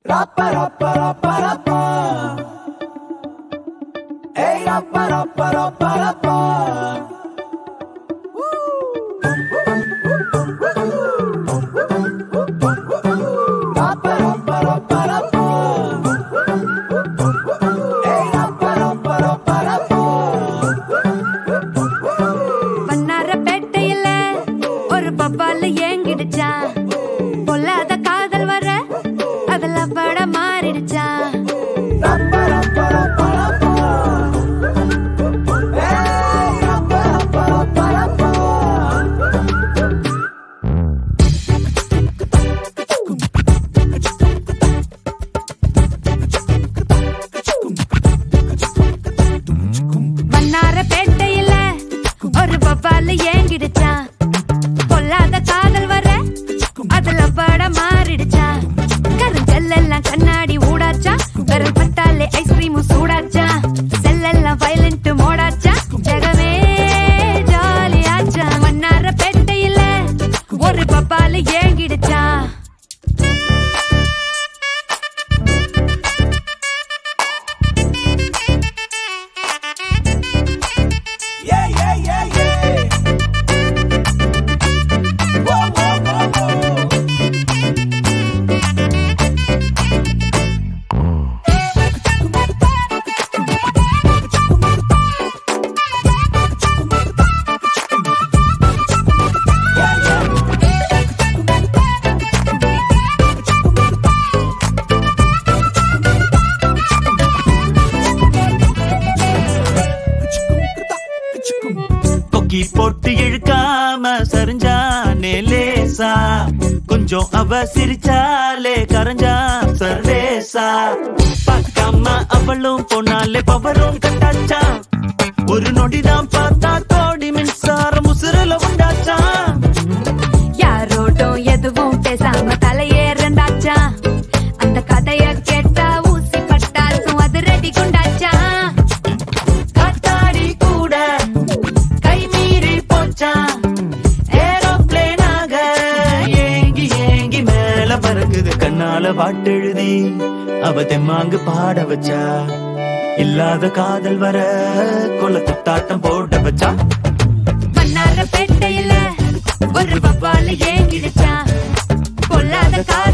Rappa, rappa, rappa, rappa. Hey, rappa, rappa, rappa, rappa. Rappa, rappa, rappa, rappa. Hey, rappa, rappa, rappa, rappa. வண்ணாரப்பேட்டையில ஒரு பப்பால ஏங்கிடுச்சான் பொல்லாத காதல் வர அதுல பட மாறிடுச்சான் Rappa, rappa, rappa, rappa. Hey, rappa, rappa, rappa, rappa. வண்ணாரப்பேட்டையில ஒரு பப்பால ஏங்கிடுச்சான் பொல்லாத காதல் வர அதுல பட மாறிடுச்சான் கருஞ்செல்லாம் கண்ணாடி ஊடாச்சா விரல் பட்டாலே ஐஸ்கிரீமும் சூடாச்சா செல்லெல்லாம் வயலண்ட் மோடாச்சா ஜெகமே ஜாலியாச்சா வண்ணாரப்பேட்டையில ஒரு பப்பால ஏங்கிடுச்சான் Yeah, yeah, yeah, yeah. Whoa, whoa, whoa, whoa. கொக்கி போட்டு இழுக்காம சரிஞ்சானே லேசா கொஞ்சம் அவ சிரிச்சாலே கரைஞ்சா சர்வேசா பார்க்காம அவளும் போனாலே பவரும் கட்டாச்சா ஒரு நொடிதான் பார்த்தா கோடி மின்சாரம் உசுரல உண்டாச்சா யாரோடும் எதுவும் பேசாம தலையேறந்தாச்சா அந்த கதைய கேட்டா ஊசி பட்டாசும் அது ரெடி குண்டாச்சா காத்தாடி கூட கை மீறி போச்சா ஏரோப்ளேனாக ஏங்கி ஏங்கி மேல பறக்குது கண்ணால பாட்டெழுதி அவ தெம்மாங்கு பாட வச்சா இல்லாத காதல் வர கொல துட்டாட்டம் போட வச்சா மன்னார பேட்டையில ஒரு பப்பால ஏங்கிடுச்சா பொல்லாத காதல்